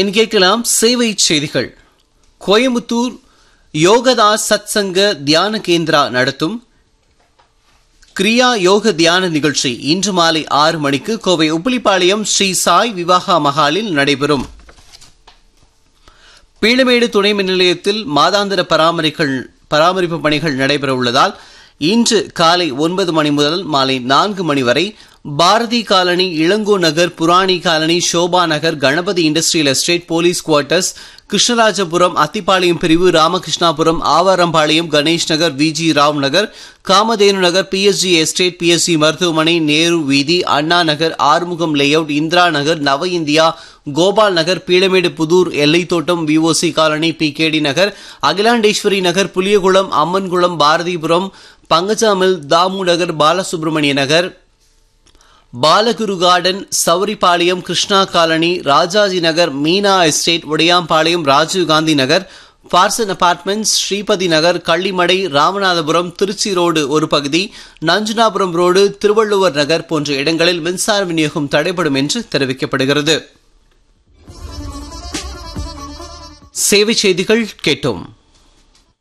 இனி கேட்கலாம் சேவை செய்திகள் கோயம்புத்தூர் யோகதாஸ் சத்சங்க தியான கேந்திரா நடத்தும் கிரியா யோக தியான நிகழ்ச்சி இன்று மாலை ஆறு மணிக்கு கோவை உப்பிலிப்பாளையம் ஸ்ரீ சாய் விவாகா மஹாலில் நடைபெறும் பீளமேடு துணை மின் நிலையத்தில் மாதாந்திர பராமரிகள் பராமரிப்பு பணிகள் நடைபெற உள்ளதால் இன்று காலை ஒன்பது மணி முதல் மாலை நான்கு மணி வரை Bharathi colony Ilango Nagar Purani colony Sobha Nagar Ganapathy industrial estate police quarters Krishnarajapuram Athipalayam பிரிவு Ramakrishnapuram Avarampalayam Ganesh Nagar Viji Rao Nagar Kamadhenu Nagar PSG estate PSC மருத்துவமனை நேரு வீதி Anna Nagar Arumugam layout Indira Nagar Nava India Gopal Nagar Peelamedu Pudur Ellaithottam VOC colony PKD Nagar Akilandeswari Nagar Puliyakulam Ammankulam Bharathipuram Pankaja Mill Damu Nagar Balasubramania Nagar Balaguru garden Sowripalayam Krishna colony Rajaji Nagar Meena estate Udayampalayam Rajiv Gandhi Nagar Parson apartments Sripathi Nagar Kallimadai Ramanathapuram Trichy road ஒரு பகுதி நஞ்சுனாபுரம் ரோடு திருவள்ளுவர் நகர் போன்ற இடங்களில் மின்சார விநியோகம் தடைபடும் என்று தெரிவிக்கப்படுகிறது சேவை செய்திகள் கேட்டோம்